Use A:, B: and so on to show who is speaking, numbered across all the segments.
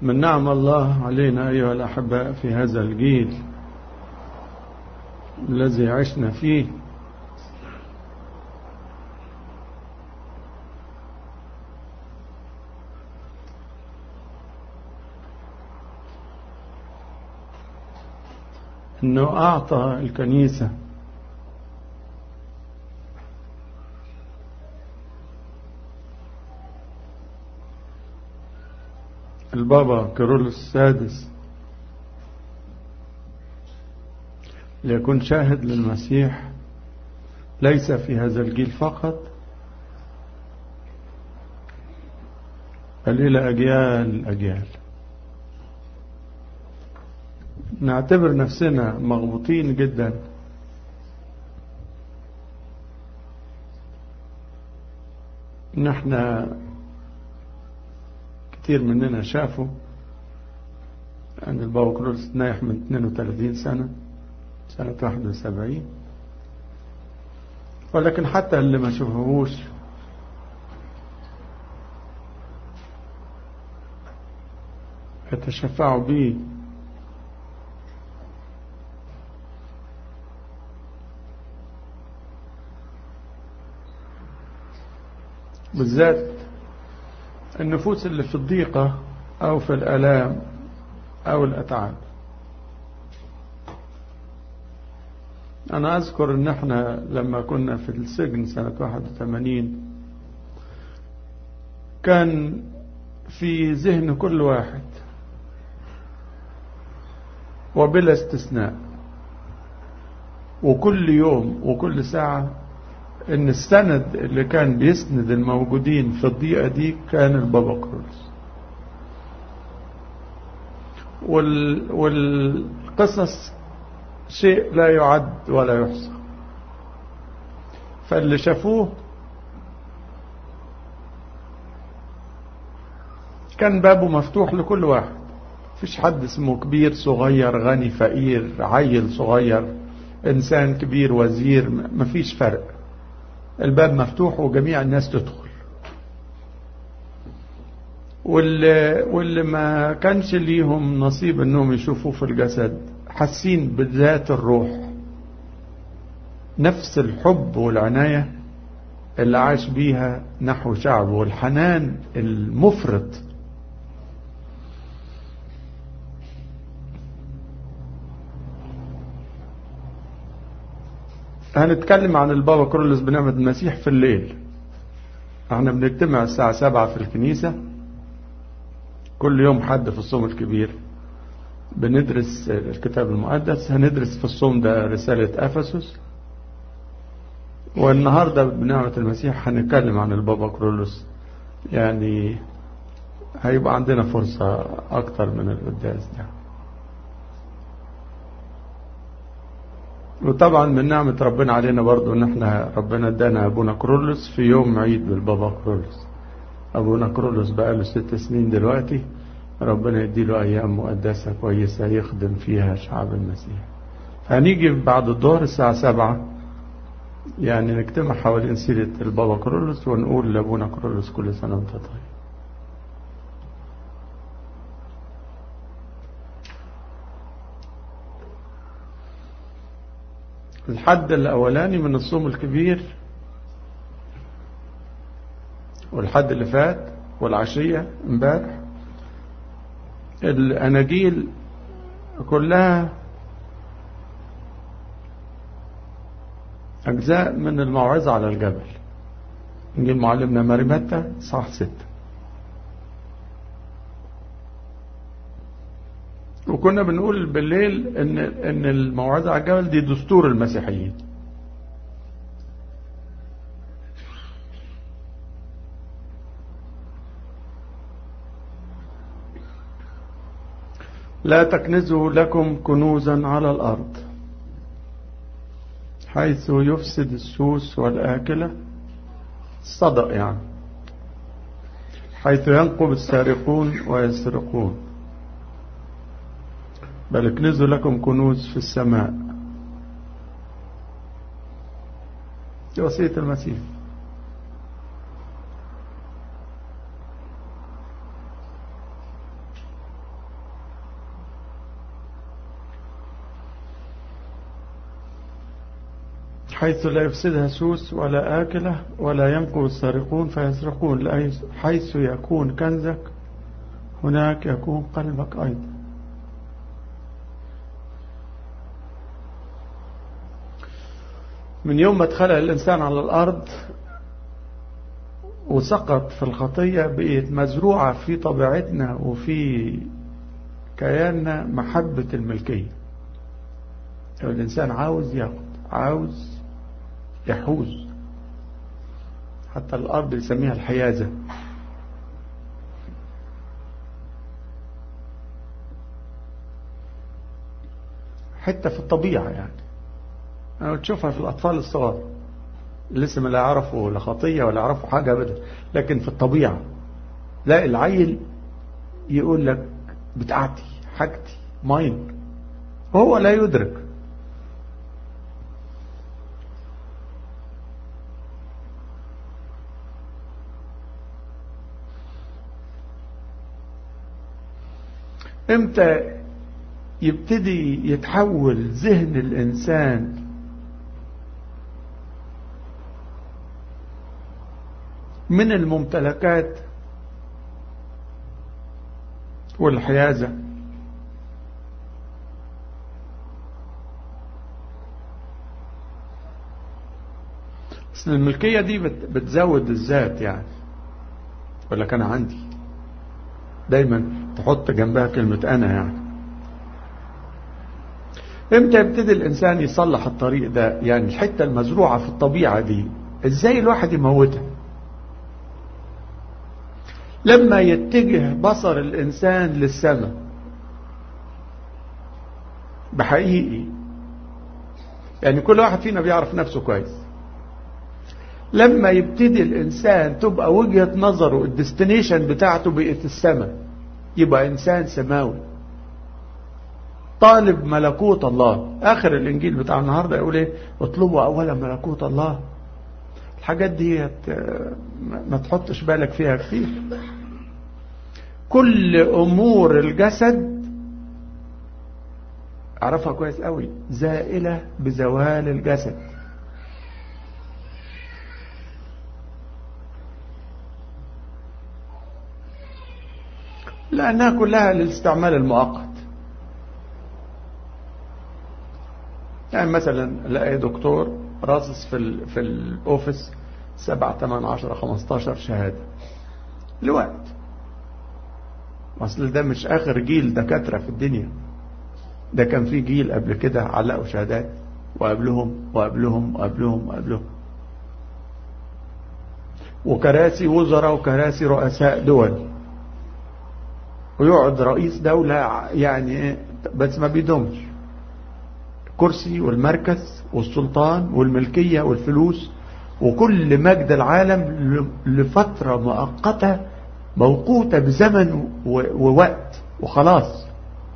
A: من نعم الله علينا أيها الأحباء في هذا الجيل الذي عشنا فيه أنه أعطى الكنيسة البابا كيرلس السادس ليكون شاهد للمسيح ليس في هذا الجيل فقط بل إلى أجيال الأجيال نعتبر نفسنا مغبوطين جدا ان احنا كتير مننا شافوا ان البابا كرولس نايح من 32 سنة سنة 71 ولكن حتى اللي ما شافوهوش يتشفعوا به بالذات النفوس اللي في الضيقة أو في الألام أو الأتعاب أنا أذكر إن إحنا لما كنا في السجن سنة 81 كان في ذهن كل واحد وبلا استثناء وكل يوم وكل ساعة ان السند اللي كان بيسند الموجودين في الضيقة دي كان البابا كرولس وال... والقصص شيء لا يعد ولا يحصى فاللي شافوه كان بابه مفتوح لكل واحد مفيش حد اسمه كبير صغير غني فقير عيل صغير انسان كبير وزير مفيش فرق الباب مفتوح وجميع الناس تدخل واللي, واللي ما كانش ليهم نصيب انهم يشوفوه في الجسد حاسين بذات الروح نفس الحب والعناية اللي عاش بيها نحو شعبه والحنان المفرط هنتكلم عن البابا كرولس بنعمة المسيح في الليل احنا بنجتمع الساعة سبعة في الكنيسة كل يوم حد في الصوم الكبير بندرس الكتاب المقدس هندرس في الصوم ده رسالة أفسس والنهاردة بنعمة المسيح هنتكلم عن البابا كرولس يعني هيبقى عندنا فرصة أكتر من القداس ده وطبعا من نعمة ربنا علينا برضو ان احنا ربنا ادانا ابونا كرولس في يوم عيد بالبابا كرولس ابونا كرولس بقى له ست سنين دلوقتي ربنا يديله ايام مقدسة كويسة يخدم فيها شعب المسيح هنيجي بعد الظهر الساعة سبعة يعني نجتمع حوالين سيرة البابا كرولس ونقول لابونا كرولس كل سنة وانت طيب الحد الأولاني من الصوم الكبير والحد اللي فات والعشية امبارح الأناجيل كلها أجزاء من الموعظة على الجبل إنجيل معلمنا ماري متى صح ستة وكنا بنقول بالليل ان ان الموعظه على الجبل دي دستور المسيحيين لا تكنزوا لكم كنوزا على الارض حيث يفسد السوس والاكله الصدق يعني حيث ينقب السارقون ويسرقون بل اكنزوا لكم كنوز في السماء دي وصية المسيح حيث لا يفسدها سوس ولا آكلة ولا ينقو السارقون فيسرقون حيث يكون كنزك هناك يكون قلبك أيضا من يوم ما اتخلق الإنسان على الأرض وسقط في الخطية بقيت مزروعة في طبيعتنا وفي كياننا محبة الملكية الإنسان عاوز ياخد عاوز يحوز حتى الأرض يسميها الحيازة حتى في الطبيعة يعني أنا تشوفها في الأطفال الصغار لسه ما لا يعرفوا لا خطية ولا يعرفوا حاجة أبدا لكن في الطبيعة لا العيل يقول لك بتاعتي حاجتي ماين وهو لا يدرك امتى يبتدي يتحول ذهن الإنسان من الممتلكات والحيازة اصل الملكية دي بتزود الذات يعني ولا كان عندي دايما تحط جنبها كلمة أنا يعني امتى يبتدي الإنسان يصلح الطريق ده يعني الحتة المزروعة في الطبيعة دي ازاي الواحد يموتها لما يتجه بصر الإنسان للسماء بحقيقي يعني كل واحد فينا بيعرف نفسه كويس لما يبتدي الإنسان تبقى وجهة نظره الديستنيشن بتاعته بقت السماء يبقى إنسان سماوي طالب ملكوت الله آخر الإنجيل بتاع النهاردة يقول إيه اطلبوا أولا ملكوت الله الحاجات دي ما تحطش بالك فيها كتير كل أمور الجسد أعرفها كويس قوي زائلة بزوال الجسد لأنها كلها للاستعمال المؤقت يعني مثلا الاقي دكتور راصص في ال في الاوفيس 7 8 10 15 شهاده لوقت اصل ده مش اخر جيل دكاتره في الدنيا ده كان في جيل قبل كده علقوا شهادات وقبلهم وقبلهم وقبلهم وقبلهم وكراسي وزراء وكراسي رؤساء دول ويقعد رئيس دولة يعني بس ما بيدومش الكرسي والمركز والسلطان والملكية والفلوس وكل مجد العالم لفترة مؤقتة موقوتة بزمن ووقت وخلاص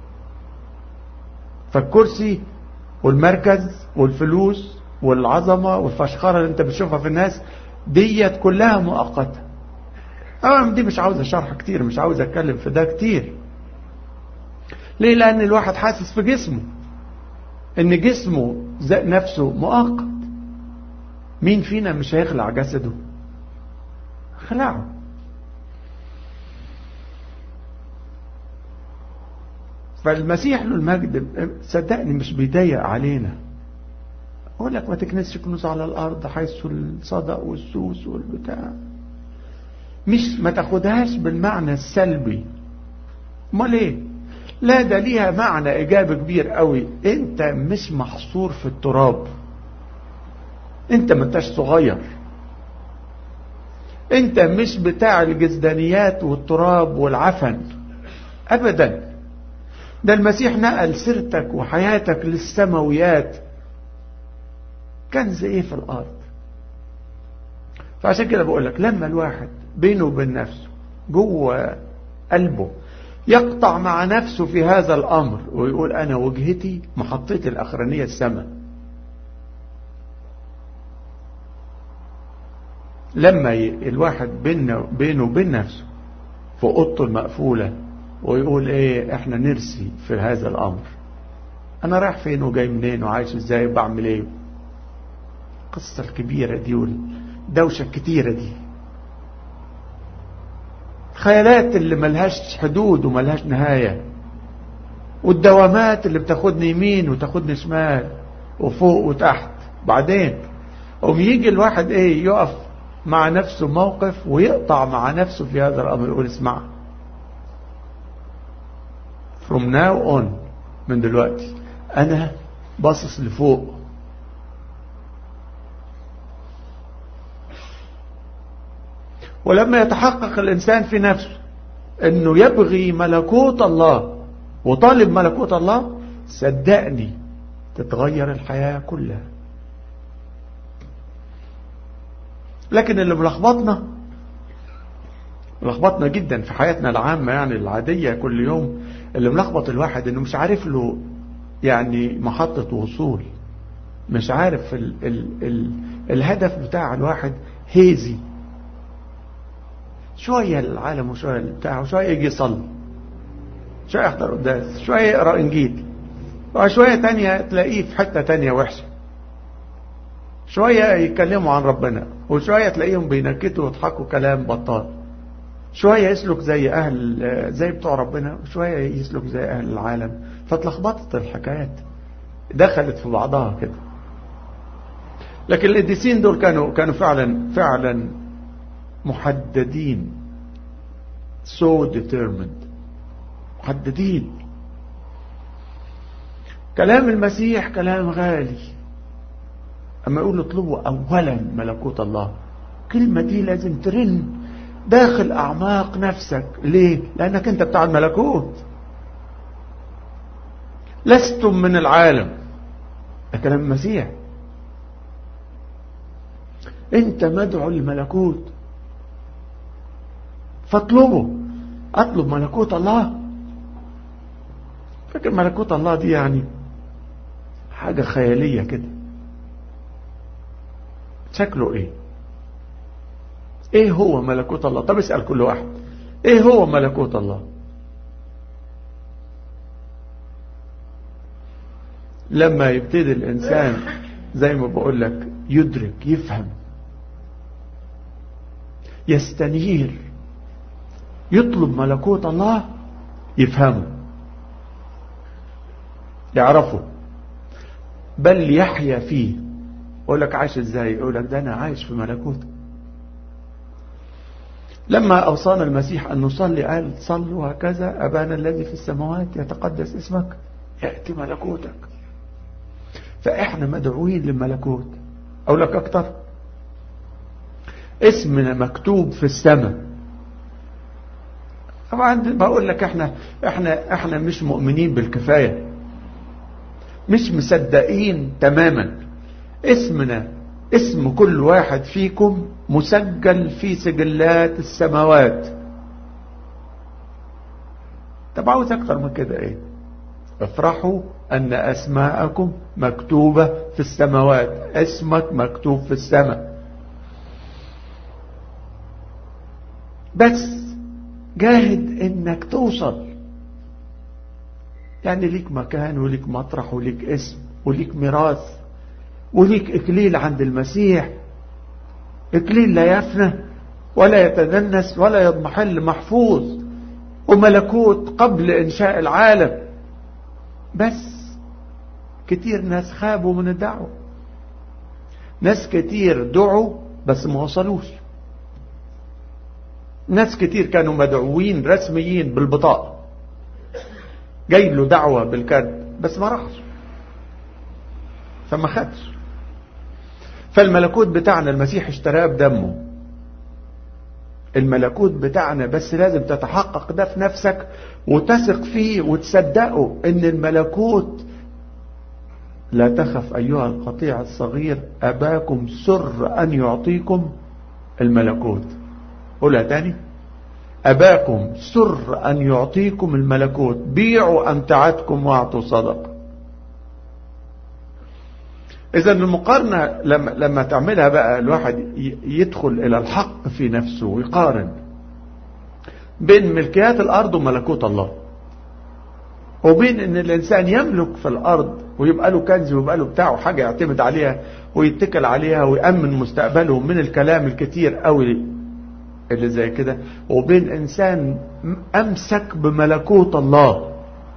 A: فالكرسي والمركز والفلوس والعظمة والفشخرة اللي انت بتشوفها في الناس ديت كلها مؤقتة اه دي مش عاوز شرح كتير مش عاوز اتكلم في ده كتير ليه لان الواحد حاسس في جسمه ان جسمه نفسه مؤقت مين فينا مش هيخلع جسده خلعه فالمسيح له المجد صدقني مش بيضيق علينا اقول لك ما تكنسش كنوز على الارض حيث الصدق والسوس والبتاع مش ما تاخدهاش بالمعنى السلبي امال ايه لا ده ليها معنى ايجابي كبير قوي انت مش محصور في التراب انت ما انتش صغير انت مش بتاع الجزدانيات والتراب والعفن ابدا ده المسيح نقل سيرتك وحياتك للسماويات كنز ايه في الارض فعشان كده بقول لك لما الواحد بينه وبين نفسه جوه قلبه يقطع مع نفسه في هذا الأمر ويقول أنا وجهتي محطتي الأخرانية السماء لما الواحد بينه بينه وبين نفسه في اوضته المقفولة ويقول ايه احنا نرسي في هذا الامر انا رايح فين وجاي منين وعايش ازاي وبعمل ايه القصة الكبيرة دي والدوشة الكتيرة دي خيالات اللي ملهاش حدود وملهاش نهاية والدوامات اللي بتاخدني يمين وتاخدني شمال وفوق وتحت بعدين قوم يجي الواحد ايه يقف مع نفسه موقف ويقطع مع نفسه في هذا الامر يقول اسمع from now on من دلوقتي انا باصص لفوق ولما يتحقق الانسان في نفسه انه يبغي ملكوت الله وطالب ملكوت الله صدقني تتغير الحياة كلها لكن اللي ملخبطنا ملخبطنا جدا في حياتنا العامة يعني العادية كل يوم اللي ملخبط الواحد انه مش عارف له يعني محطة وصول مش عارف ال ال ال الهدف بتاع الواحد هيزي شوية العالم وشوية بتاعه شوية يجي يصلي شوية يحضر قداس شوية يقرأ إنجيل وشوية تانية تلاقيه في حتة تانية وحشة شوية يتكلموا عن ربنا وشوية تلاقيهم بينكتوا ويضحكوا كلام بطال شوية يسلك زي أهل زي بتوع ربنا وشوية يسلك زي أهل العالم فاتلخبطت الحكايات دخلت في بعضها كده لكن القديسين دول كانوا كانوا فعلا فعلا محددين so determined محددين كلام المسيح كلام غالي أما يقول اطلبوا أولا ملكوت الله كلمة دي لازم ترن داخل أعماق نفسك ليه؟ لأنك أنت بتاع الملكوت لستم من العالم ده كلام المسيح أنت مدعو للملكوت فاطلبه اطلب ملكوت الله فاكر ملكوت الله دي يعني حاجة خيالية كده شكله ايه ايه هو ملكوت الله طب اسأل كل واحد ايه هو ملكوت الله لما يبتدي الانسان زي ما بقول لك يدرك يفهم يستنير يطلب ملكوت الله يفهمه يعرفه بل يحيا فيه يقول لك عايش ازاي يقول لك ده انا عايش في ملكوت لما اوصانا المسيح ان نصلي قال صلوا هكذا ابانا الذي في السماوات يتقدس اسمك ياتي ملكوتك فاحنا مدعوين للملكوت اقول لك اكتر اسمنا مكتوب في السماء طبعا بقول لك احنا احنا احنا مش مؤمنين بالكفايه مش مصدقين تماما اسمنا اسم كل واحد فيكم مسجل في سجلات السماوات طب عاوز اكتر من كده ايه افرحوا ان اسماءكم مكتوبة في السماوات اسمك مكتوب في السماء بس جاهد انك توصل يعني ليك مكان وليك مطرح وليك اسم وليك ميراث وليك اكليل عند المسيح اكليل لا يفنى ولا يتدنس ولا يضمحل محفوظ وملكوت قبل انشاء العالم بس كتير ناس خابوا من الدعوة ناس كتير دعوا بس ما وصلوش ناس كتير كانوا مدعوين رسميين بالبطاقة جاي له دعوة بالكاد بس ما راحش فما خدش فالملكوت بتاعنا المسيح اشتراه بدمه الملكوت بتاعنا بس لازم تتحقق ده في نفسك وتثق فيه وتصدقه ان الملكوت لا تخف ايها القطيع الصغير اباكم سر ان يعطيكم الملكوت قولها تاني أباكم سر أن يعطيكم الملكوت بيعوا أمتعتكم واعطوا صدقة إذا المقارنة لما, لما تعملها بقى الواحد يدخل إلى الحق في نفسه ويقارن بين ملكيات الأرض وملكوت الله وبين أن الإنسان يملك في الأرض ويبقى له كنز ويبقى له بتاعه حاجة يعتمد عليها ويتكل عليها ويأمن مستقبله من الكلام الكتير قوي اللي زي كده وبين إنسان أمسك بملكوت الله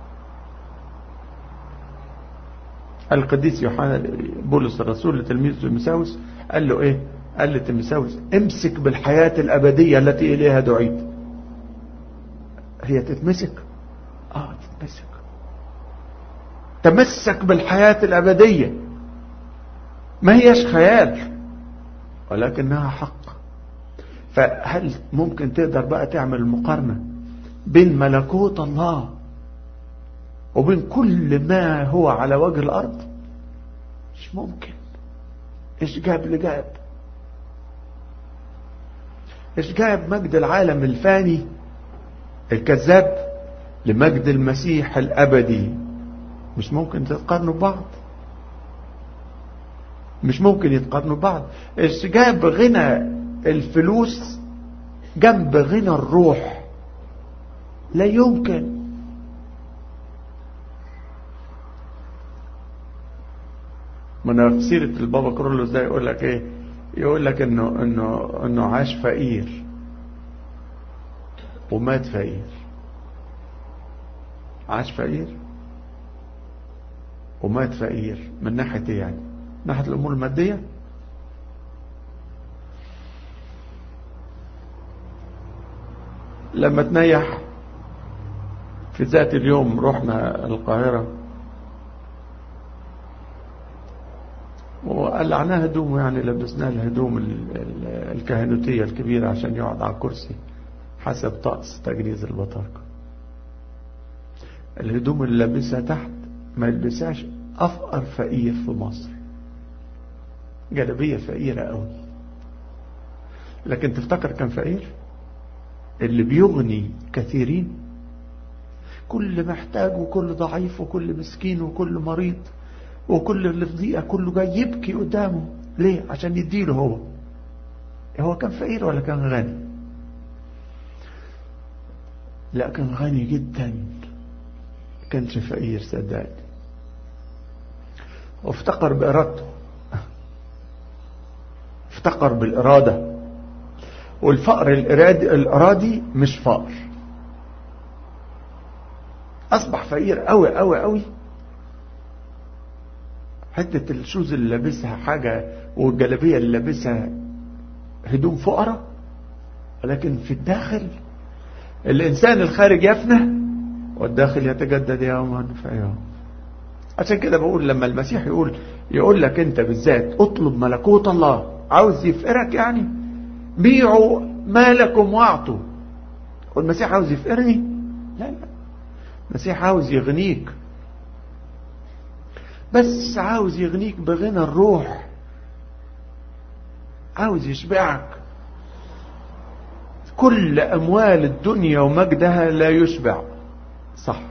A: القديس يوحنا بولس الرسول لتلميذه تيموثاوس قال له ايه قال لتيموثاوس امسك بالحياة الأبدية التي إليها دعيت هي تتمسك اه تتمسك تمسك بالحياة الأبدية ما هيش خيال ولكنها حق فهل ممكن تقدر بقى تعمل مقارنة بين ملكوت الله وبين كل ما هو على وجه الأرض مش ممكن ايش جاب لجاب ايش جاب مجد العالم الفاني الكذاب لمجد المسيح الأبدي مش ممكن تتقارنوا ببعض مش ممكن يتقارنوا ببعض ايش جاب غنى الفلوس جنب غنى الروح لا يمكن من في سيرة البابا كرولوس ده يقول لك ايه يقول لك انه انه انه عاش فقير ومات فقير عاش فقير ومات فقير من ناحية ايه يعني من ناحية الامور المادية لما تنيح في ذات اليوم رحنا القاهرة وقلعناه هدومه يعني لبسناه الهدوم الكهنوتية الكبيرة عشان يقعد على الكرسي حسب طقس تجهيز البطاركة الهدوم اللي لابسها تحت ما يلبسهاش أفقر فقير في مصر جلبية فقيرة قوي لكن تفتكر كان فقير اللي بيغني كثيرين كل محتاج وكل ضعيف وكل مسكين وكل مريض وكل اللي في ضيقة كله جاي يبكي قدامه ليه عشان يديله هو هو كان فقير ولا كان غني لا كان غني جدا كانش فقير صدقني وافتقر بإرادته افتقر بالإرادة والفقر الإرادي, الإرادي مش فقر أصبح فقير قوي قوي قوي حتة الشوز اللي لابسها حاجة والجلابية اللي لابسها هدوم فقرة ولكن في الداخل الإنسان الخارج يفنى والداخل يتجدد يوما فيوم عشان كده بقول لما المسيح يقول يقول لك انت بالذات اطلب ملكوت الله عاوز يفقرك يعني بيعوا مالكم واعطوا والمسيح عاوز يفقرني لا لا المسيح عاوز يغنيك بس عاوز يغنيك بغنى الروح عاوز يشبعك كل أموال الدنيا ومجدها لا يشبع صح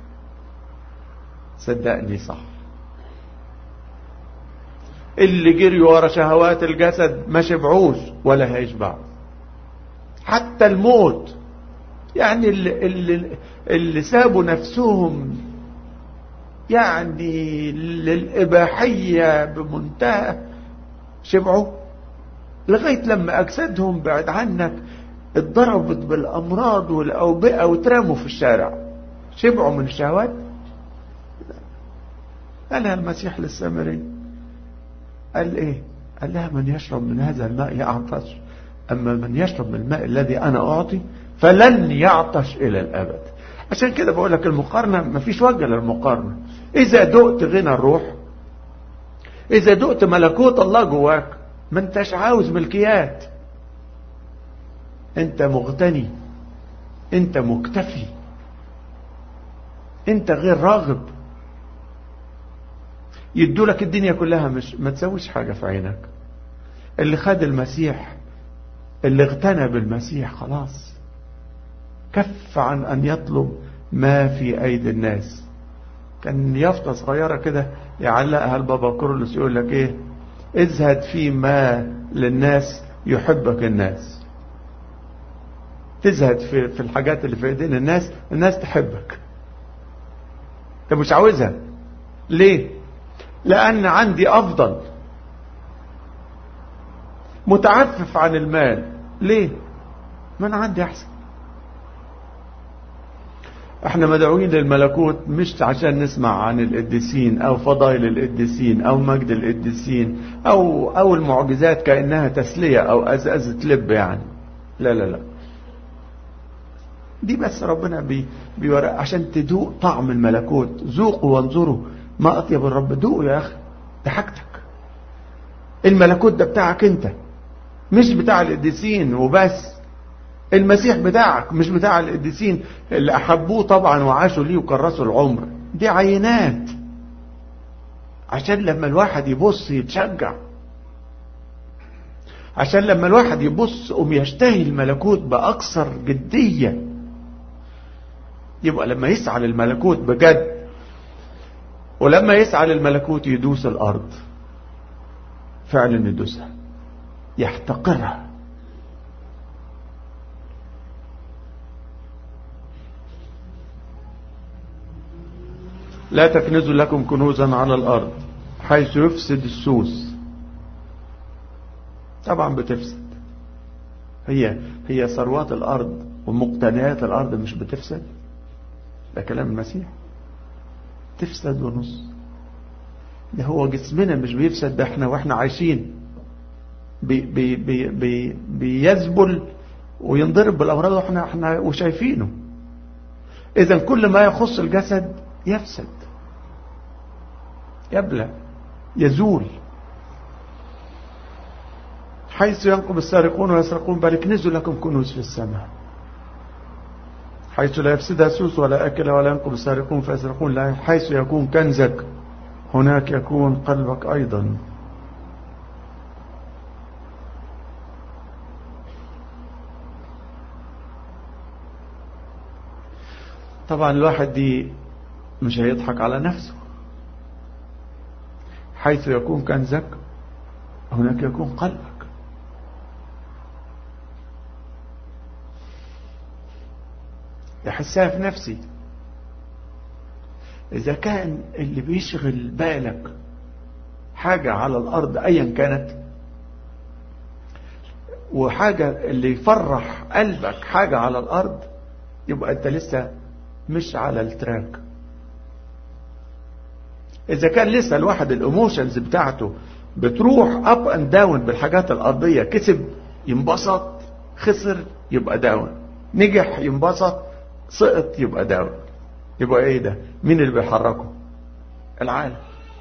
A: صدقني صح اللي جري ورا شهوات الجسد ما شبعوش ولا هيشبع حتى الموت يعني اللي, اللي, اللي سابوا نفسهم يعني للإباحية بمنتهى شبعوا لغاية لما أجسادهم بعد عنك اتضربت بالأمراض والأوبئة وترموا في الشارع شبعوا من الشهوات قالها المسيح للسامري قال ايه قال لها من يشرب من هذا الماء يعطش أما من يشرب من الماء الذي أنا أعطي فلن يعطش إلى الأبد عشان كده بقول لك المقارنة ما فيش وجه للمقارنة إذا دقت غنى الروح إذا دقت ملكوت الله جواك ما انتش عاوز ملكيات انت مغتني انت مكتفي انت غير راغب يدولك الدنيا كلها مش ما تسويش حاجة في عينك اللي خد المسيح اللي اغتنى بالمسيح خلاص كف عن أن يطلب ما في أيدي الناس كان يافطة صغيرة كده يعلقها البابا كورلوس يقول لك ايه ازهد في ما للناس يحبك الناس تزهد في, في الحاجات اللي في ايدين الناس الناس تحبك انت مش عاوزها ليه لأن عندي أفضل متعفف عن المال ليه ما أنا عندي أحسن احنا مدعوين للملكوت مش عشان نسمع عن القديسين او فضائل القديسين او مجد القديسين او او المعجزات كانها تسليه او ازازه لب يعني لا لا لا دي بس ربنا بي بيورق عشان تدوق طعم الملكوت ذوقوا وانظروا ما اطيب الرب دوقوا يا اخي ده حاجتك الملكوت ده بتاعك انت مش بتاع القديسين وبس المسيح بتاعك مش بتاع القديسين اللي احبوه طبعا وعاشوا ليه وكرسوا العمر دي عينات عشان لما الواحد يبص يتشجع عشان لما الواحد يبص قوم يشتهي الملكوت باكثر جديه يبقى لما يسعى للملكوت بجد ولما يسعى للملكوت يدوس الارض فعلا يدوسها يحتقرها لا تكنزوا لكم كنوزا على الارض حيث يفسد السوس طبعا بتفسد هي هي ثروات الارض ومقتنيات الارض مش بتفسد ده كلام المسيح تفسد ونص ده هو جسمنا مش بيفسد ده احنا واحنا عايشين بي بي بي بي بيذبل وينضرب بالامراض واحنا احنا وشايفينه اذا كل ما يخص الجسد يفسد يبلى يزول حيث ينقب السارقون ويسرقون بل اكنزوا لكم كنوز في السماء حيث لا يفسدها سوس ولا أكل ولا ينقب السارقون فيسرقون لا حيث يكون كنزك هناك يكون قلبك أيضا طبعا الواحد دي مش هيضحك على نفسه حيث يكون كنزك هناك يكون قلبك يحسها في نفسي إذا كان اللي بيشغل بالك حاجة على الأرض أيا كانت وحاجة اللي يفرح قلبك حاجة على الأرض يبقى أنت لسه مش على التراك إذا كان لسه الواحد الإيموشنز بتاعته بتروح أب أند داون بالحاجات الأرضية كسب ينبسط خسر يبقى داون نجح ينبسط سقط يبقى داون يبقى ايه ده مين اللي بيحركه العالم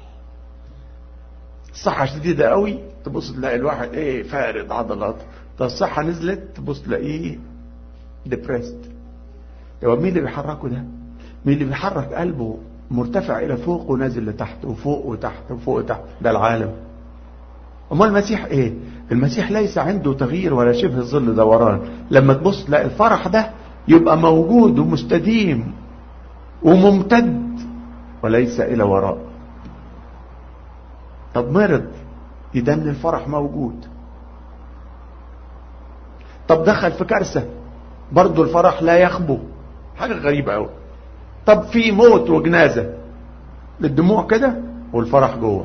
A: الصحة شديدة قوي تبص تلاقي الواحد ايه فارد عضلات طب الصحة نزلت تبص تلاقيه ديبريست يبقى مين اللي بيحركه ده مين اللي بيحرك قلبه مرتفع الى فوق ونازل لتحت وفوق وتحت وفوق وتحت ده العالم امال المسيح ايه المسيح ليس عنده تغيير ولا شبه ظل دوران لما تبص تلاقي الفرح ده يبقى موجود ومستديم وممتد وليس إلى وراء طب مرض يدن الفرح موجود طب دخل في كارثة برضه الفرح لا يخبو حاجة غريبة قوي طب في موت وجنازة للدموع كده والفرح جوه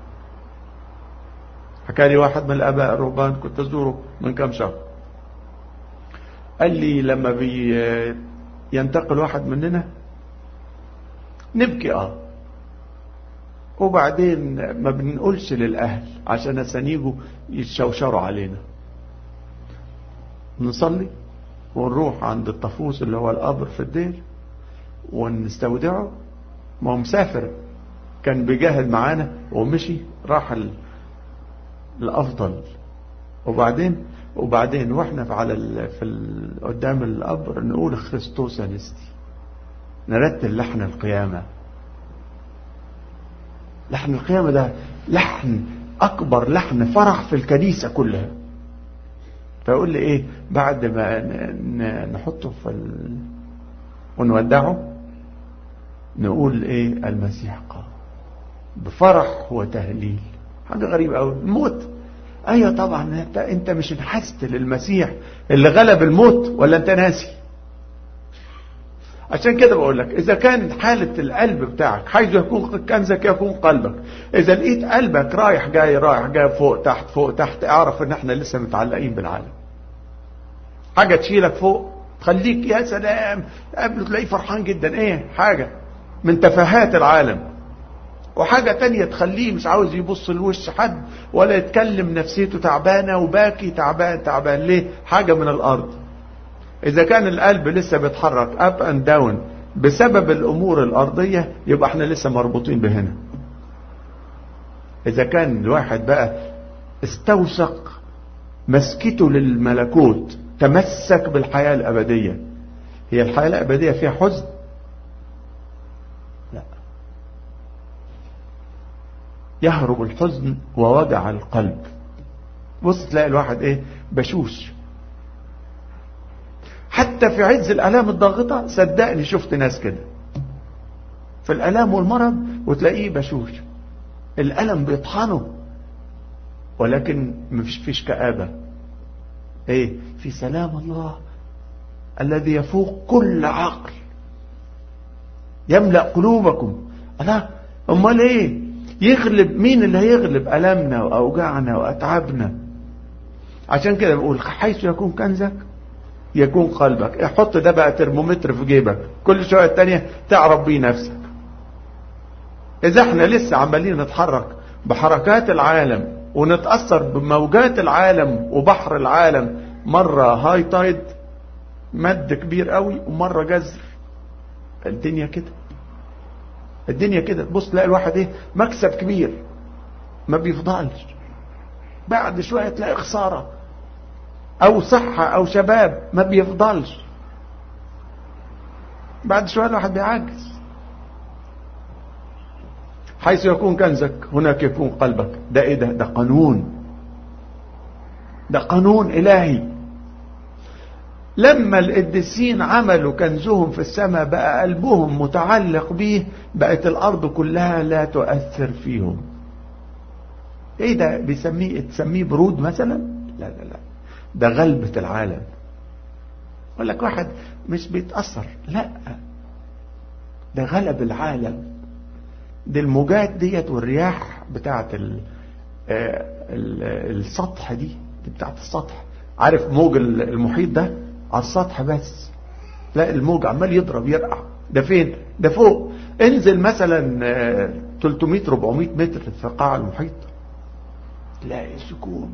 A: حكى لي واحد من الاباء الرهبان كنت ازوره من كام شهر قال لي لما بي ينتقل واحد مننا نبكي اه وبعدين ما بنقولش للاهل عشان اسانيجوا يتشوشروا علينا نصلي ونروح عند الطفوس اللي هو القبر في الدير ونستودعه ما هو مسافر كان بيجاهد معانا ومشي راح الافضل وبعدين وبعدين واحنا على ال... في ال... قدام القبر نقول خريستوس انستي نرتل لحن القيامة لحن القيامة ده لحن أكبر لحن فرح في الكنيسة كلها فيقول لي إيه بعد ما ن... نحطه في ال... ونودعه نقول إيه المسيح قام بفرح وتهليل حاجة غريبة أوي الموت ايوه طبعا انت انت مش انحست للمسيح اللي غلب الموت ولا انت ناسي عشان كده بقول لك اذا كان حالة القلب بتاعك حيث يكون كنزك يكون قلبك اذا لقيت قلبك رايح جاي رايح جاي فوق تحت فوق تحت اعرف ان احنا لسه متعلقين بالعالم حاجة تشيلك فوق تخليك يا سلام قبل تلاقيه فرحان جدا ايه حاجة من تفاهات العالم وحاجة تانية تخليه مش عاوز يبص لوش حد ولا يتكلم نفسيته تعبانة وباكي تعبان تعبان ليه حاجة من الارض اذا كان القلب لسه بيتحرك اب اند داون بسبب الامور الارضية يبقى احنا لسه مربوطين بهنا اذا كان الواحد بقى استوثق مسكته للملكوت تمسك بالحياة الابدية هي الحياة الابدية فيها حزن لا يهرب الحزن ووجع القلب بص تلاقي الواحد ايه بشوش حتى في عز الالام الضاغطه صدقني شفت ناس كده في الالام والمرض وتلاقيه بشوش الالم بيطحنه ولكن مفيش فيش كآبة ايه في سلام الله الذي يفوق كل عقل يملأ قلوبكم ألا امال ايه يغلب مين اللي هيغلب ألمنا وأوجاعنا وأتعابنا عشان كده بقول حيث يكون كنزك يكون قلبك حط ده بقى ترمومتر في جيبك كل شوية التانية تعرف بيه نفسك إذا احنا لسه عمالين نتحرك بحركات العالم ونتأثر بموجات العالم وبحر العالم مرة هاي تايد مد كبير قوي ومرة جزر الدنيا كده الدنيا كده تبص تلاقي الواحد ايه مكسب كبير ما بيفضلش بعد شوية تلاقي خسارة او صحة او شباب ما بيفضلش بعد شوية الواحد بيعجز حيث يكون كنزك هناك يكون قلبك ده ايه ده ده قانون ده قانون الهي لما القديسين عملوا كنزهم في السماء بقى قلبهم متعلق بيه بقت الارض كلها لا تؤثر فيهم ايه ده بيسميه تسميه برود مثلا لا لا لا ده غلبة العالم يقول لك واحد مش بيتأثر لا ده غلب العالم دي الموجات ديت والرياح بتاعت ال ال السطح دي, دي بتاعت السطح عارف موج المحيط ده على السطح بس لا الموج عمال يضرب يرقع ده فين ده فوق انزل مثلا 300 400 متر في قاع المحيط تلاقي سكون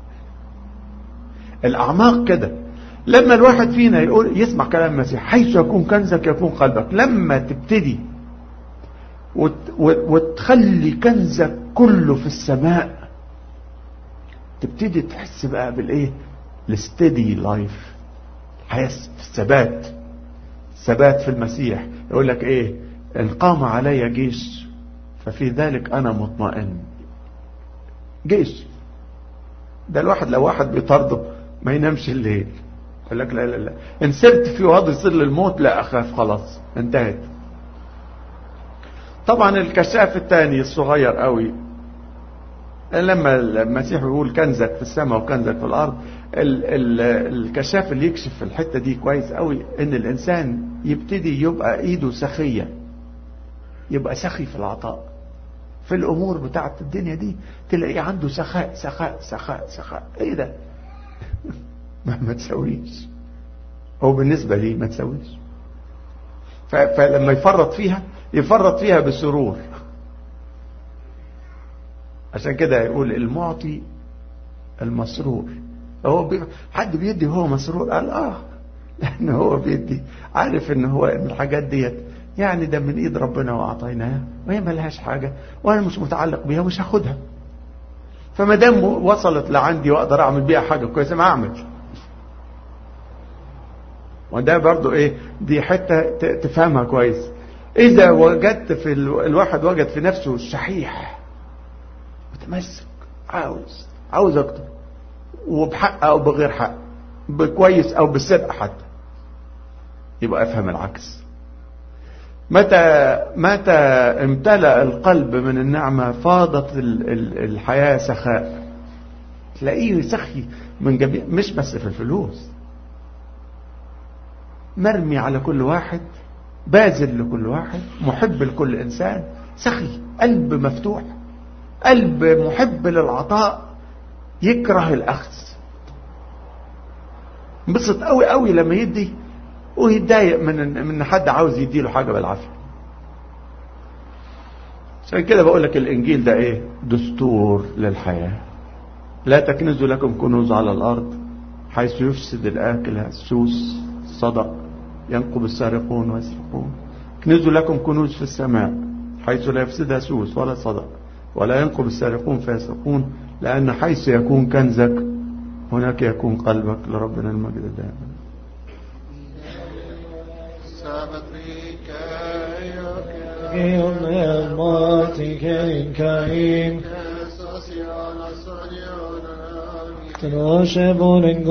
A: الاعماق كده لما الواحد فينا يقول يسمع كلام المسيح حيث يكون كنزك يكون قلبك لما تبتدي وت وتخلي كنزك كله في السماء تبتدي تحس بقى بالايه الستدي لايف الحياه في الثبات ثبات في المسيح يقول لك ايه ان قام علي جيش ففي ذلك انا مطمئن جيش ده الواحد لو واحد بيطارده ما ينامش الليل يقول لك لا لا لا ان سرت في وضع ظل الموت لا اخاف خلاص انتهت طبعا الكشاف الثاني الصغير قوي لما المسيح يقول كنزك في السماء وكنزك في الارض ال ال الكشاف اللي يكشف الحته دي كويس قوي ان الانسان يبتدي يبقى ايده سخيه يبقى سخي في العطاء في الامور بتاعت الدنيا دي تلاقيه عنده سخاء سخاء سخاء سخاء ايه ده ما, ما تسويش هو بالنسبة لي ما تسويش فلما يفرط فيها يفرط فيها بسرور عشان كده يقول المعطي المسرور هو بي... حد بيدي وهو مسرور قال اه لان هو بيدي عارف ان هو ان الحاجات ديت يعني ده من ايد ربنا واعطيناها وهي ملهاش حاجه وانا مش متعلق بيها مش هاخدها فما دام وصلت لعندي واقدر اعمل بيها حاجه كويسه ما اعمل وده برضو ايه دي حته تفهمها كويس اذا وجدت في الواحد وجد في نفسه الشحيح متمسك عاوز عاوز اكتر وبحق او بغير حق بكويس او بالصدق حتى يبقى افهم العكس متى متى امتلأ القلب من النعمة فاضت الحياة سخاء تلاقيه سخي من جميع مش بس في الفلوس مرمي على كل واحد باذل لكل واحد محب لكل إنسان سخي قلب مفتوح قلب محب للعطاء يكره الأخذ انبسط قوي قوي لما يدي ويتضايق من من حد عاوز يديله حاجة بالعافية عشان كده بقول لك الإنجيل ده إيه دستور للحياة لا تكنزوا لكم كنوز على الأرض حيث يفسد الآكل السوس صدق ينقب السارقون ويسرقون اكنزوا لكم كنوز في السماء حيث لا يفسدها سوس ولا صدق ولا ينقب السارقون فيسرقون لأن حيث يكون كنزك هناك يكون قلبك لربنا المجد الدائم
B: Tnoshe bonen